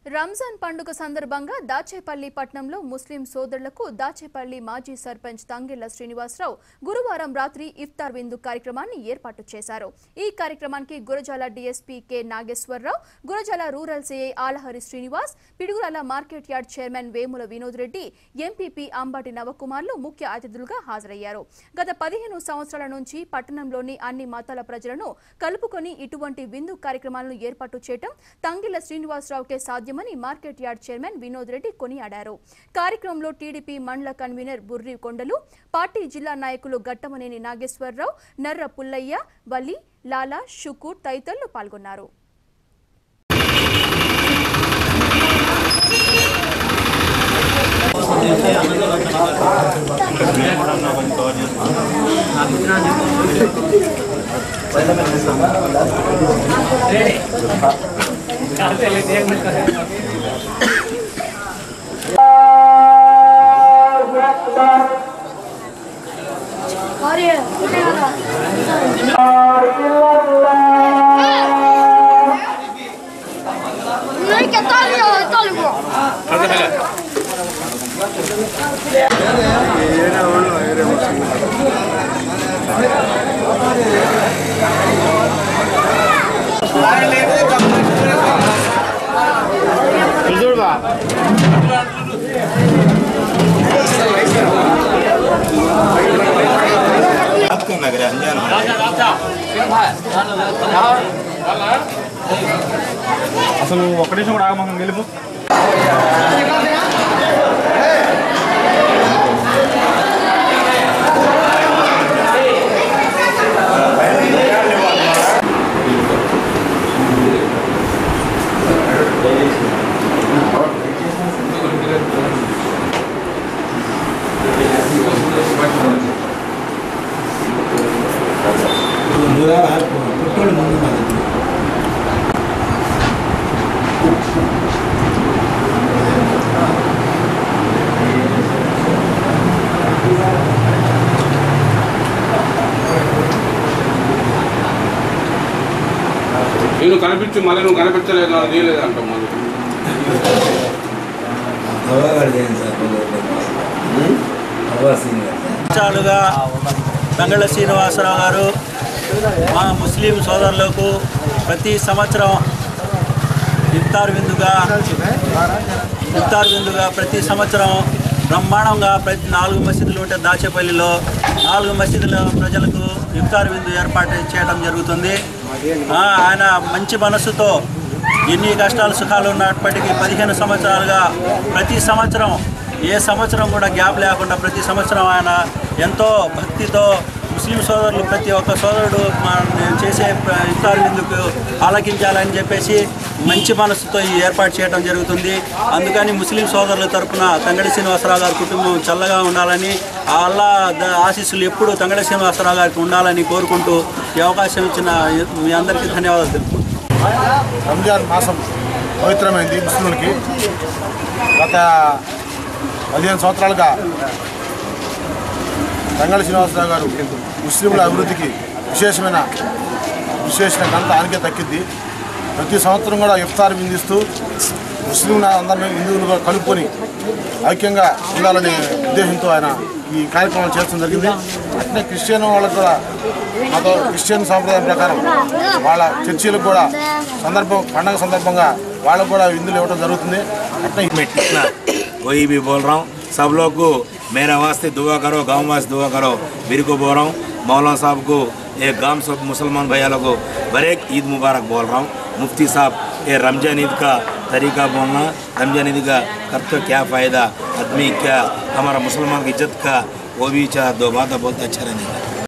రంజాన్ పండుగ సందర్భంగా దాచేపల్లి పట్టణంలో ముస్లిం సోదరులకు దాచేపల్లి మాజీ సర్పంచ్ తంగెళ్ల శ్రీనివాసరావు గురువారం రాత్రి ఇఫ్తార్ విందు కార్యక్రమాన్ని ఏర్పాటు చేశారు ఈ కార్యక్రమానికి Gurajala DSP K Nageswararao Gurajala rural CI Alahari Srinivas Piduguralla market yard chairman Vemula Vinod Reddy MPP Ambati నవకుమార్లు ముఖ్య అతిథులుగా హాజరయ్యారు గత పదిహేను సంవత్సరాల నుంచి పట్టణంలోని అన్ని మతాల ప్రజలను కలుపుకొని ఇటువంటి విందు కార్యక్రమాలను ఏర్పాటు చేయడం తంగిళ్ల శ్రీనివాసరావుకే సాధ్యమని market yard chairman Vinod Reddy కొనియాడారు కార్యక్రమంలో టీడీపీ మండల కన్వీనర్ బుర్రి కొండలు పార్టీ జిల్లా నాయకులు గట్టమనేని నాగేశ్వరరావు నర్ర పుల్లయ్య వలి లాలా షుకూర్ తదితరులు పాల్గొన్నారు Oraya, buraya da. Bunları ketar ya, talıbı. आपका लग रहा है अनजान అసలు ఒక్క నిమిషం కూడా ఆగమని గెలుపు నేను కనిపించి మళ్ళీ నువ్వు కనిపించలేదు నాకు తీయలేదు అంటాం మళ్ళీ సంవత్సరాలుగా బంగళ శ్రీనివాసరావు గారు మా ముస్లిం సోదరులకు ప్రతి సంవత్సరం ఇఫ్తార్ విందుగా ఇఫ్తార్ విందుగా ప్రతి సంవత్సరం బ్రహ్మాండంగా ప్రతి నాలుగు మసీదులు ఉంటే దాచేపల్లిలో నాలుగు మసీదుల ప్రజలకు ఇఫ్తార్ విందు ఏర్పాటు చేయడం జరుగుతుంది ఆ, ఆయన మంచి మనస్సుతో ఎన్ని కష్టాలు సుఖాలు ఉన్నప్పటికీ పదిహేను సంవత్సరాలుగా ప్రతి సంవత్సరం ఏ సంవత్సరం కూడా గ్యాప్ లేకుండా ప్రతి సంవత్సరం ఆయన ఎంతో భక్తితో ముస్లిం సోదరులు ప్రతి ఒక్క సోదరుడు మా- నేను చేసే ప్ర- ఇఫ్తార్ విందుకు ఆలకించాలని చెప్పేసి మంచి మనసుతో ఈ ఏర్పాటు చేయడం జరుగుతుంది అందుకని ముస్లిం సోదరుల తరపున తంగడి శ్రీనివాసరావు గారి కుటుంబం చల్లగా ఉండాలని ఆ అల్లా ద- ఆశీస్సులు ఎప్పుడూ తంగడి శ్రీనివాసరావు గారికి ఉండాలని కోరుకుంటూ ఈ అవకాశం ఇచ్చిన మీ అందరికీ ధన్యవాదాలు తెలుపుకుంటున్నాను రంజాన్ మాసం పవిత్రమైంది ముస్లింలకి గత పదిహేను సంవత్సరాలుగా రంగళ శ్రీనివాసరావు గారు ముస్లింల అభివృద్ధికి విశేషమైన విశేషమైన ఘనత ఆయనకే దక్కింది ప్రతి సంవత్సరం కూడా ఇఫ్తార్ విందిస్తూ ముస్లింల అందరినీ హిందువులుగా కలుపుకొని ఐక్యంగా ఉండాలనే ఉద్దేశంతో ఆయన ఈ కార్యక్రమాలు చేయడం జరిగింది అట్లే క్రిస్టియన్ వాళ్ళకు కూడా మాతో క్రిస్టియన్ సాంప్రదాయం ప్రకారం వాళ్ళ చర్చీలకు కూడా సందర్భం పండగ సందర్భంగా వాళ్ళకు కూడా విందులు ఇవ్వడం జరుగుతుంది అట్లే मैं कितना वही भी बोल रहा हूँ सब लोग को मेरा वास्ते दुआ करो गाँव वास्ते दुआ करो मेरे को बोल रहा हूँ मौलाना साहब को एक गांव सब मुसलमान भैया लोग को बरेक ईद मुबारक बोल रहा हूँ मुफ्ती साहब ये रमजान ईद का तरीका बोलना रमजान ईद का करते क्या फ़ायदा आदमी क्या हमारा मुसलमान की इज्जत का वो भी चाह दो बात बहुत अच्छा रहने का